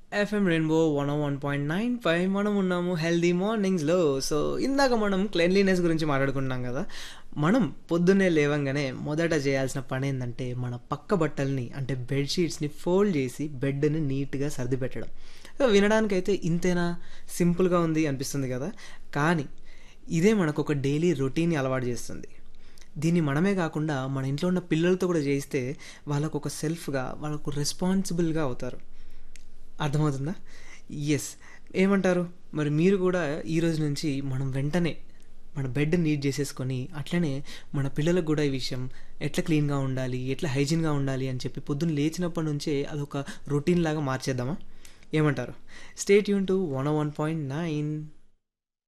FM rainbow one one point nine five మనం ఉన్నాము healthy మార్నింగ్స్లో so ఇందాక మనం క్లెన్లీనెస్ గురించి మాట్లాడుకున్నాం కదా మనం పొద్దున్నే లేవంగానే మొదట చేయాల్సిన పని ఏంటంటే మన పక్క బట్టల్ని అంటే బెడ్షీట్స్ని ఫోల్డ్ చేసి బెడ్ని నీట్గా సర్ది పెట్టడం సో వినడానికైతే ఇంతేనా సింపుల్గా ఉంది అనిపిస్తుంది కదా కానీ ఇదే మనకు ఒక డైలీ రొటీన్ని అలవాటు చేస్తుంది దీన్ని మనమే కాకుండా మన ఇంట్లో ఉన్న పిల్లలతో కూడా చేయిస్తే వాళ్ళకు ఒక సెల్ఫ్గా వాళ్ళకు రెస్పాన్సిబుల్గా అవుతారు అర్థమవుతుందా ఎస్ ఏమంటారు మరి మీరు కూడా ఈ రోజు నుంచి మనం వెంటనే మన బెడ్ నీట్ చేసేసుకొని అట్లనే మన పిల్లలకు కూడా ఈ విషయం ఎట్లా క్లీన్గా ఉండాలి ఎట్లా హైజీన్గా ఉండాలి అని చెప్పి పొద్దున్న లేచినప్పటి నుంచే అదొక రొటీన్ లాగా మార్చేద్దామా ఏమంటారు స్టేట్ యూన్ to one one point nine